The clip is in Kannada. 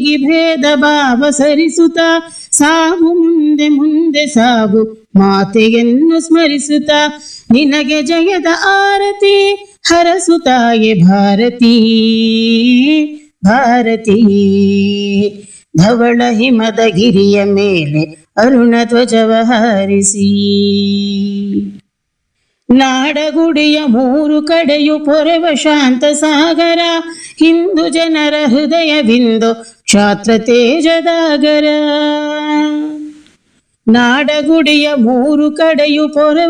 ಈ ಭೇದ ಭಾವ ಸರಿಸುತ್ತ ಸಾಗು ಮುಂದೆ ಮುಂದೆ ಸಾಗು ಮಾತೆಯನ್ನು ಸ್ಮರಿಸುತ್ತ ನಿನಗೆ ಜಯದ ಆರತಿ ಹರಸುತ್ತಾಯೆ ಭಾರತೀ ಭಾರತೀ ಧವಳ ಹಿಮದ ಗಿರಿಯ ಮೇಲೆ ಅರುಣ ಧ್ವಜವ ಹಾರಿಸಿ ನಾಡಗುಡಿಯ ಮೂರು ಕಡೆಯು ಪೊರೆವ ಶಾಂತ ಸಾಗರ ಹಿಂದೂ ಜನರ ಹೃದಯವಿಂದು ಕ್ಷಾತ್ರ ತೇಜದಾಗರ ನಾಡಗುಡಿಯ ಮೂರು ಕಡೆಯು ಪೊರೆವ